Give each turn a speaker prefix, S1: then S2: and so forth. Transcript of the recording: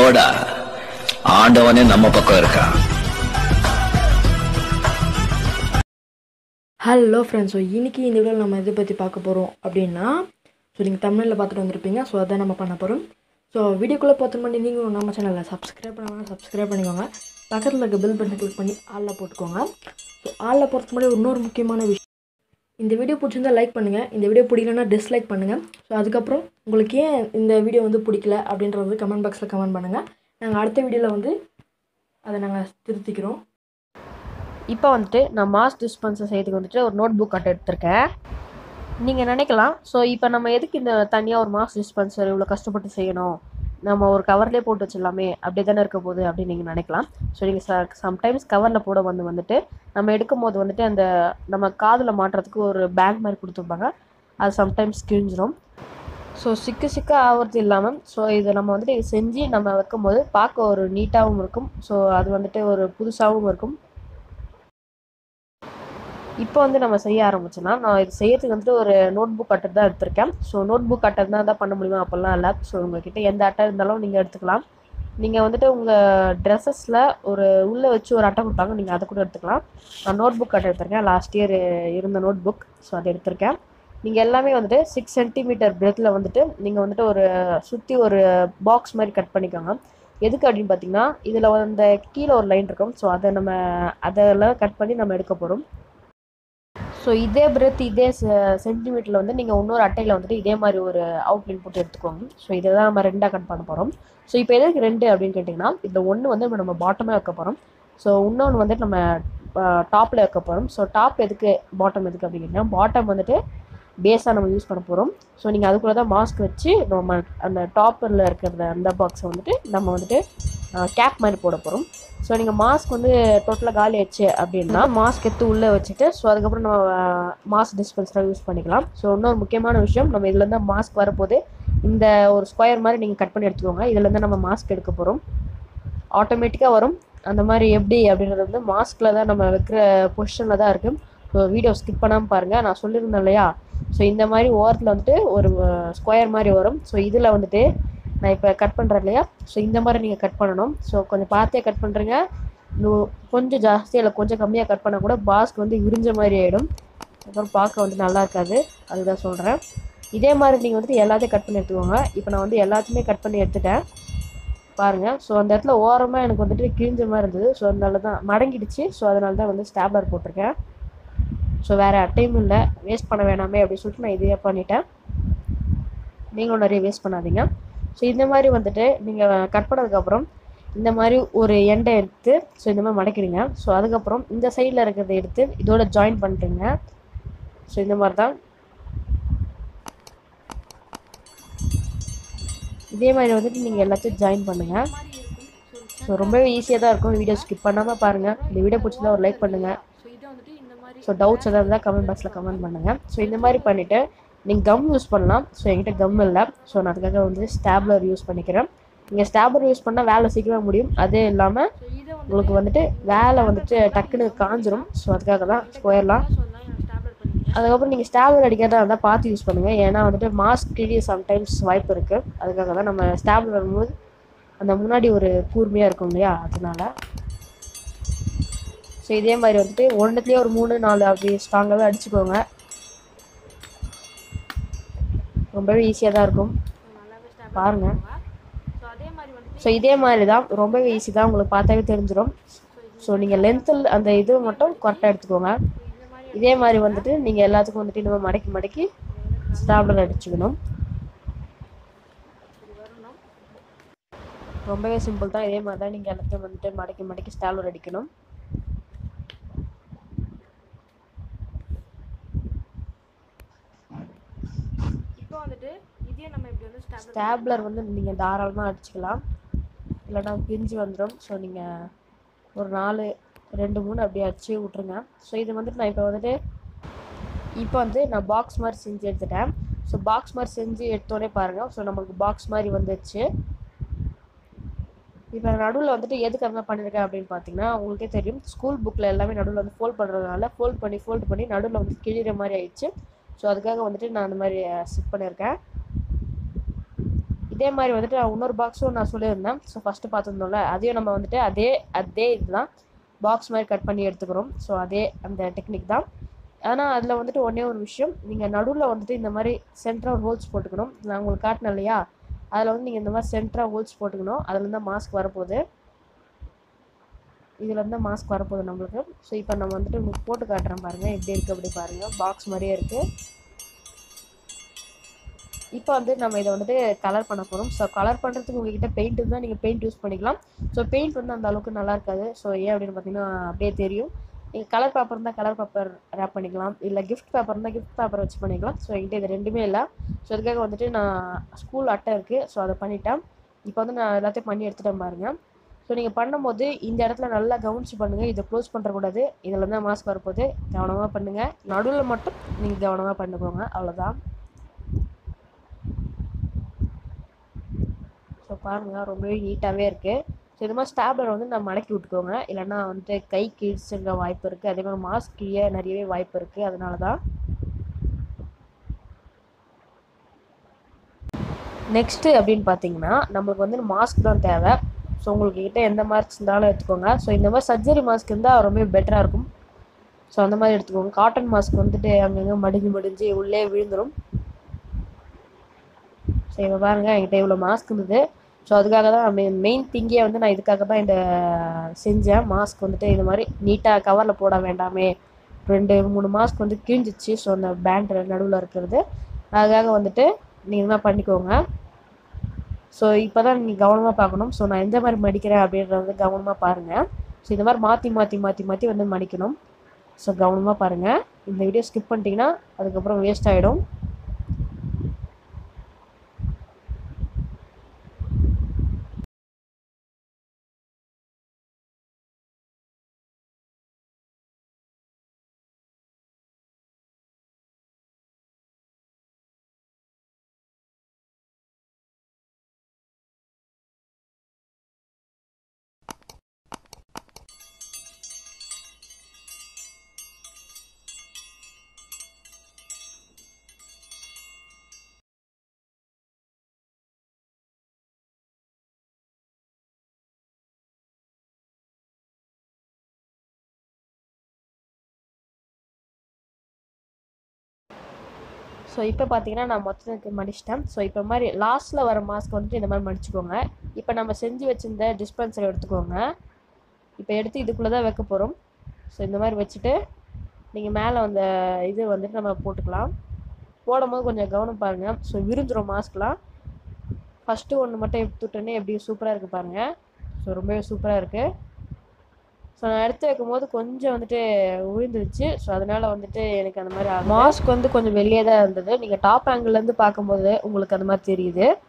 S1: போடா ஆண்டவனே நம்ம பக்கம் இருக்கான்
S2: ஹலோ ஃப்ரெண்ட்ஸ் ஸோ இன்றைக்கி இந்த வீடியோவில் நம்ம எதை பற்றி பார்க்க போகிறோம் அப்படின்னா ஸோ நீங்கள் தமிழில் பார்த்துட்டு வந்திருப்பீங்க ஸோ அதான் நம்ம பண்ண போகிறோம் ஸோ வீடியோக்குள்ளே பார்த்து பண்ணி நீங்கள் நம்ம சேனலில் சப்ஸ்கிரைப் பண்ணாமல் சப்ஸ்கிரைப் பண்ணிக்கோங்க பக்கத்தில் இருக்க பெல் பட்டனை கிளிக் பண்ணி ஆளில் போட்டுக்கோங்க ஸோ ஆளில் போகிறதுக்கு முன்னாடி இன்னொரு முக்கியமான விஷயம் இந்த வீடியோ பிடிச்சிருந்தா லைக் பண்ணுங்கள் இந்த வீடியோ பிடிக்கலன்னா டிஸ்லைக் பண்ணுங்கள் ஸோ அதுக்கப்புறம் உங்களுக்கு ஏன் இந்த வீடியோ வந்து பிடிக்கல அப்படின்றது வந்து கமெண்ட் பாக்ஸில் கமெண்ட் பண்ணுங்கள் நாங்கள் அடுத்த வீடியோவில் வந்து அதை நாங்கள் திருத்திக்கிறோம்
S3: இப்போ வந்துட்டு நான் மாஸ் டிஸ்பென்சர் செய்யறதுக்கு வந்துட்டு ஒரு நோட் புக் அட்டை எடுத்திருக்கேன் நீங்கள் நினைக்கலாம் ஸோ இப்போ நம்ம எதுக்கு இந்த தனியாக ஒரு மாஸ் டிஸ்பென்சர் இவ்வளோ கஷ்டப்பட்டு செய்யணும் நம்ம ஒரு கவர்லேயே போட்டு வச்சிடலாமே அப்படி தானே இருக்க போகுது அப்படின்னு நீங்கள் நினைக்கலாம் ஸோ நீங்கள் ச சம்டைம்ஸ் கவரில் போட வந்து வந்துட்டு நம்ம எடுக்கும் போது வந்துட்டு அந்த நம்ம காதில் மாட்டுறதுக்கு ஒரு பேண்ட் மாதிரி கொடுத்துருப்பாங்க அது சம்டைம்ஸ் கிழிஞ்சிரும் ஸோ சிக்கு சிக்கு ஆகிறது இல்லாமல் ஸோ இதை நம்ம வந்துட்டு இது செஞ்சு நம்ம வைக்கும்போது பார்க்க ஒரு நீட்டாகவும் இருக்கும் ஸோ அது வந்துட்டு ஒரு புதுசாகவும் இருக்கும் இப்போ வந்து நம்ம செய்ய ஆரம்பிச்சோன்னா நான் இது செய்யறதுக்கு வந்துட்டு ஒரு நோட் புக் அட்டை தான் எடுத்திருக்கேன் ஸோ நோட் புக் அட்டை தான் தான் பண்ண முடியுமா அப்போல்லாம் இல்லை ஸோ உங்ககிட்ட எந்த அட்டை இருந்தாலும் நீங்கள் எடுத்துக்கலாம் நீங்கள் வந்துட்டு உங்கள் ட்ரெஸ்ஸஸில் ஒரு உள்ளே வச்சு ஒரு அட்டை கொடுப்பாங்க நீங்கள் அதை கூட எடுத்துக்கலாம் நான் நோட் புக் அட்டை எடுத்திருக்கேன் லாஸ்ட் இயர் இருந்த நோட் புக் ஸோ அதை எடுத்திருக்கேன் நீங்கள் எல்லாமே வந்துட்டு சிக்ஸ் சென்டிமீட்டர் பிரெத்தில் வந்துட்டு நீங்கள் வந்துட்டு ஒரு சுற்றி ஒரு பாக்ஸ் மாதிரி கட் பண்ணிக்கோங்க எதுக்கு அப்படின்னு பார்த்தீங்கன்னா இதில் வந்து கீழே ஒரு லைன் இருக்கும் ஸோ அதை நம்ம அதெல்லாம் கட் பண்ணி நம்ம எடுக்க போகிறோம் ஸோ இதே பிரெத் இதே சென்டிமீட்டரில் வந்து நீங்கள் இன்னொரு அட்டையில் வந்துட்டு இதே மாதிரி ஒரு அவுட்லைன் போட்டு எடுத்துக்கோங்க ஸோ இதை தான் நம்ம ரெண்டாக கட் பண்ண போகிறோம் ஸோ இப்போ எதுக்கு ரெண்டு அப்படின்னு கேட்டிங்கன்னா இதில் ஒன்று வந்து நம்ம பாட்டமே வைக்க போகிறோம் ஸோ இன்னொன்று வந்துட்டு நம்ம டாப்பில் வைக்க போகிறோம் ஸோ டாப் எதுக்கு பாட்டம் எதுக்கு அப்படின்னு கேட்டிங்கன்னா பாட்டம் வந்துட்டு பேஸாக நம்ம யூஸ் பண்ண போகிறோம் ஸோ நீங்கள் அதுக்குள்ளே தான் மாஸ்க் வச்சு நம்ம அந்த டாப்பரில் இருக்கிற அந்த பாக்ஸை வந்துட்டு நம்ம வந்துட்டு கேப் மாதிரி போட போகிறோம் ஸோ நீங்கள் மாஸ்க் வந்து டோட்டலாக காலி ஆயிடுச்சு அப்படின்னா மாஸ்க் எடுத்து உள்ளே வச்சுட்டு ஸோ அதுக்கப்புறம் நம்ம மாஸ்க் டிஸ்பென்சராக யூஸ் பண்ணிக்கலாம் ஸோ இன்னொரு முக்கியமான விஷயம் நம்ம இதுலேருந்து மாஸ்க் வரப்போது இந்த ஒரு ஸ்கொயர் மாதிரி நீங்கள் கட் பண்ணி எடுத்துக்கோங்க இதுலேருந்து நம்ம மாஸ்க் எடுக்க போகிறோம் ஆட்டோமேட்டிக்காக வரும் அந்த மாதிரி எப்படி அப்படின்றது வந்து மாஸ்கில் தான் நம்ம வைக்கிற பொசிஷனில் தான் இருக்குது ஸோ வீடியோ ஸ்கிப் பண்ணாமல் பாருங்கள் நான் சொல்லியிருந்தேன் இல்லையா ஸோ இந்த மாதிரி ஓரத்தில் வந்துட்டு ஒரு ஸ்கொயர் மாதிரி வரும் ஸோ இதில் வந்துட்டு நான் இப்போ கட் பண்ணுறேன் இல்லையா ஸோ இந்த மாதிரி நீங்கள் கட் பண்ணணும் ஸோ கொஞ்சம் பார்த்தே கட் பண்ணுறீங்க இன்னும் கொஞ்சம் ஜாஸ்தியாக இல்லை கொஞ்சம் கம்மியாக கட் பண்ணால் கூட பாஸ்க் வந்து விரிஞ்ச மாதிரி ஆகிடும் அப்புறம் பார்க்க வந்து நல்லா இருக்காது அதுதான் சொல்கிறேன் இதே மாதிரி நீங்கள் வந்துட்டு எல்லாத்தையும் கட் பண்ணி எடுத்துக்கோங்க இப்போ நான் வந்து எல்லாத்தையுமே கட் பண்ணி எடுத்துட்டேன் பாருங்கள் ஸோ அந்த இடத்துல ஓரமாக எனக்கு வந்துட்டு கிழிஞ்ச மாதிரி இருந்தது ஸோ அதனால தான் மடங்கிடுச்சு ஸோ அதனால தான் வந்து ஸ்டாப்லர் போட்டிருக்கேன் ஸோ வேறு அட்டையும் இல்லை வேஸ்ட் பண்ண வேணாமே அப்படின்னு சொல்லிட்டு நான் இதே பண்ணிட்டேன் நீங்களும் நிறைய வேஸ்ட் பண்ணாதீங்க ஸோ இந்த மாதிரி வந்துட்டு நீங்கள் கட் பண்ணதுக்கப்புறம் இந்த மாதிரி ஒரு எண்டை எடுத்து ஸோ இந்த மாதிரி மடக்கிடுங்க ஸோ அதுக்கப்புறம் இந்த சைடில் இருக்கிறத எடுத்து இதோட ஜாயின் பண்ணுறீங்க ஸோ இந்த மாதிரி தான் இதே மாதிரி வந்துட்டு நீங்கள் எல்லாத்தையும் ஜாயின் பண்ணுங்கள் ஸோ ரொம்பவே ஈஸியாக தான் இருக்கும் வீடியோ ஸ்கிப் பண்ணாமல் பாருங்கள் இந்த வீடியோ பிடிச்சிருந்தா ஒரு லைக் பண்ணுங்கள் ஸோ டவுட்ஸ் எதாவது இருந்தால் கமெண்ட் பாக்ஸில் கமெண்ட் பண்ணுங்கள் ஸோ இந்த மாதிரி பண்ணிவிட்டு நீங்கள் கம் யூஸ் பண்ணலாம் ஸோ என்கிட்ட கம் இல்லை ஸோ நான் அதுக்காக வந்து ஸ்டாப்லர் யூஸ் பண்ணிக்கிறேன் நீங்கள் ஸ்டாப்லர் யூஸ் பண்ணால் வேலை சீக்கிரமாக முடியும் அதே இல்லாமல் உங்களுக்கு வந்துட்டு வேலை வந்துட்டு டக்குன்னு காஞ்சிரும் ஸோ அதுக்காக தான் ஸ்கொயர்லாம் அதுக்கப்புறம் நீங்கள் ஸ்டாப்லர் அடிக்கிறதா இருந்தால் பார்த்து யூஸ் பண்ணுங்கள் ஏன்னா வந்துட்டு மாஸ்க் கிழிய சம்டைம்ஸ் வாய்ப்பு இருக்குது அதுக்காக தான் நம்ம ஸ்டாப்லர் வரும்போது அந்த முன்னாடி ஒரு கூர்மையாக இருக்கும் இல்லையா அதனால ஸோ இதே மாதிரி வந்துட்டு ஒன்றுத்துலேயே ஒரு மூணு நாலு அப்படி ஸ்ட்ராங்காகவே அடிச்சுக்கோங்க ரொம்பவே ஈஸியாக தான் இருக்கும் பாருங்கள் ஸோ இதே மாதிரி தான் ரொம்பவே ஈஸி தான் உங்களுக்கு பார்த்தாவே தெரிஞ்சிடும் ஸோ நீங்கள் லென்த்தில் அந்த இது மட்டும் கரெக்டாக எடுத்துக்கோங்க இதே மாதிரி வந்துட்டு நீங்கள் எல்லாத்துக்கும் வந்துட்டு இந்த மாதிரி மடக்கி மடக்கி ஸ்டாப்லர் அடிச்சுக்கணும் ரொம்பவே சிம்பிள் தான் இதே மாதிரி தான் நீங்கள் எல்லாத்தையும் வந்துட்டு மடக்கி மடக்கி ஸ்டாப்லர் அடிக்கணும்
S2: இப்போ வந்துட்டு இதே நம்ம இப்படி வந்து
S3: ஸ்டாப்லர் வந்து நீங்கள் தாராளமாக அடிச்சுக்கலாம் இல்லைனா பிரிஞ்சு வந்துடும் ஸோ நீங்கள் ஒரு நாலு ரெண்டு மூணு அப்படியே அடிச்சு விட்ருங்க ஸோ இது வந்துட்டு நான் இப்போ வந்துட்டு இப்போ வந்து நான் பாக்ஸ் மாதிரி செஞ்சு எடுத்துட்டேன் ஸோ பாக்ஸ் மாதிரி செஞ்சு எடுத்தோடனே பாருங்கள் ஸோ நம்மளுக்கு பாக்ஸ் மாதிரி வந்துடுச்சு இப்போ நடுவில் வந்துட்டு எதுக்கு அந்த மாதிரி பண்ணியிருக்கேன் அப்படின்னு பார்த்தீங்கன்னா உங்களுக்கே தெரியும் ஸ்கூல் புக்கில் எல்லாமே நடுவில் வந்து ஃபோல்ட் பண்ணுறதுனால ஃபோல்ட் பண்ணி ஃபோல்ட் பண்ணி நடுவில் வந்து கிழிகிற மாதிரி ஆயிடுச்சு ஸோ அதுக்காக வந்துட்டு நான் அந்த மாதிரி செட் பண்ணியிருக்கேன் இதே மாதிரி வந்துட்டு நான் இன்னொரு பாக்ஸும் நான் சொல்லியிருந்தேன் ஸோ ஃபஸ்ட்டு பார்த்துருந்தோம்ல அதையும் நம்ம வந்துட்டு அதே அதே இதுதான் பாக்ஸ் மாதிரி கட் பண்ணி எடுத்துக்கிறோம் ஸோ அதே அந்த டெக்னிக் தான் ஆனால் அதில் வந்துட்டு ஒன்றே ஒரு விஷயம் நீங்கள் நடுவில் வந்துட்டு இந்த மாதிரி சென்டராக ஹோல்ஸ் போட்டுக்கணும் நான் உங்களுக்கு காட்டினேன் இல்லையா அதில் வந்து நீங்கள் இந்த மாதிரி சென்டராக ஹோல்ஸ் போட்டுக்கணும் அதில் தான் மாஸ்க் வரப்போகுது இதில் இருந்தால் மாஸ்க் வரப்போகுது நம்மளுக்கு ஸோ இப்போ நம்ம வந்துட்டு உங்களுக்கு போட்டு காட்டுறேன் பாருங்கள் எப்படி இருக்குது அப்படி பாருங்கள் பாக்ஸ் மாதிரியே இருக்குது இப்போ வந்து நம்ம இதை வந்துட்டு கலர் பண்ண போகிறோம் ஸோ கலர் பண்ணுறதுக்கு உங்ககிட்ட பெயிண்ட் இருந்தால் நீங்கள் பெயிண்ட் யூஸ் பண்ணிக்கலாம் ஸோ பெயிண்ட் வந்து அந்த அளவுக்கு நல்லா இருக்காது ஸோ ஏன் அப்படின்னு பார்த்தீங்கன்னா அப்படியே தெரியும் நீங்கள் கலர் பேப்பர் இருந்தால் கலர் பேப்பர் ரேப் பண்ணிக்கலாம் இல்லை கிஃப்ட் பேப்பர் இருந்தால் கிஃப்ட் பேப்பர் வச்சு பண்ணிக்கலாம் ஸோ என்கிட்ட இது ரெண்டுமே இல்லை ஸோ இதுக்காக வந்துட்டு நான் ஸ்கூல் அட்டை இருக்குது ஸோ அதை பண்ணிட்டேன் இப்போ வந்து நான் எல்லாத்தையும் பண்ணி எடுத்துட்டேன் பாருங்கள் ஸோ நீங்கள் பண்ணும்போது இந்த இடத்துல நல்லா கவனிச்சு பண்ணுங்கள் இதை க்ளோஸ் பண்ணுறக்கூடாது இதில் தான் மாஸ்க் வரப்போகுது கவனமாக பண்ணுங்கள் நடுவில் மட்டும் நீங்கள் கவனமாக பண்ணிக்கோங்க அவ்வளோதான் ஸோ பாருங்கள் ரொம்பவே நீட்டாகவே இருக்குது ஸோ இது மாதிரி ஸ்டாப்லர் வந்து நம்ம மடக்கி விட்டுக்கோங்க இல்லைன்னா வந்துட்டு கை கிழிச்சுங்க வாய்ப்பு இருக்குது அதே மாதிரி மாஸ்க் கிழிய நிறையவே வாய்ப்பு இருக்குது அதனால தான் நெக்ஸ்ட்டு அப்படின்னு பார்த்தீங்கன்னா நம்மளுக்கு வந்து மாஸ்க் தான் தேவை ஸோ உங்களுக்கு கிட்ட எந்த மாஸ்க் இருந்தாலும் எடுத்துக்கோங்க ஸோ இந்த மாதிரி சர்ஜரி மாஸ்க் இருந்தால் ரொம்ப பெட்டராக இருக்கும் ஸோ அந்த மாதிரி எடுத்துக்கோங்க காட்டன் மாஸ்க் வந்துட்டு அங்கங்கே மடிஞ்சு மடிஞ்சு உள்ளே விழுந்துடும் ஸோ இப்போ பாருங்கள் என்கிட்ட இவ்வளோ மாஸ்க் இருந்தது ஸோ அதுக்காக தான் மெயின் திங்கே வந்து நான் இதுக்காக தான் இந்த செஞ்சேன் மாஸ்க் வந்துட்டு இந்த மாதிரி நீட்டாக கவரில் போட வேண்டாமே ரெண்டு மூணு மாஸ்க் வந்து கிழிஞ்சிச்சு ஸோ அந்த பேண்ட் நடுவில் இருக்கிறது அதுக்காக வந்துட்டு நீங்கள் இந்த மாதிரி பண்ணிக்கோங்க ஸோ இப்போ தான் நீங்கள் கவனமாக பார்க்கணும் ஸோ நான் எந்த மாதிரி மடிக்கிறேன் அப்படின்றத வந்து கவனமாக பாருங்கள் ஸோ இந்த மாதிரி மாற்றி மாற்றி மாற்றி மாற்றி வந்து மடிக்கணும் ஸோ கவனமாக பாருங்கள் இந்த வீடியோ ஸ்கிப் பண்ணிட்டீங்கன்னா அதுக்கப்புறம் வேஸ்ட் ஆகிடும் ஸோ இப்போ பார்த்தீங்கன்னா நான் மொத்தத்துக்கு மடிச்சிட்டேன் ஸோ இப்போ மாதிரி லாஸ்ட்டில் வர மாஸ்க் வந்துட்டு இந்த மாதிரி மடிச்சுக்கோங்க இப்போ நம்ம செஞ்சு வச்சிருந்த டிஸ்பென்சர் எடுத்துக்கோங்க இப்போ எடுத்து இதுக்குள்ளே தான் வைக்க போகிறோம் ஸோ இந்த மாதிரி வச்சுட்டு நீங்கள் மேலே அந்த இது வந்துட்டு நம்ம போட்டுக்கலாம் போடும்போது கொஞ்சம் கவனம் பாருங்கள் ஸோ விருந்துடும் மாஸ்க்லாம் ஃபஸ்ட்டு ஒன்று மட்டும் எடுத்துட்டோன்னே எப்படி சூப்பராக இருக்குது பாருங்கள் ஸோ ரொம்பவே சூப்பராக இருக்குது ஸோ நான் எடுத்து வைக்கும்போது கொஞ்சம் வந்துட்டு விழுந்துருச்சு ஸோ அதனால வந்துட்டு எனக்கு அந்த மாதிரி மாஸ்க் வந்து கொஞ்சம் வெளியே தான் இருந்தது நீங்கள் டாப் ஆங்கிள்லேருந்து பார்க்கும்போது உங்களுக்கு அந்த மாதிரி தெரியுது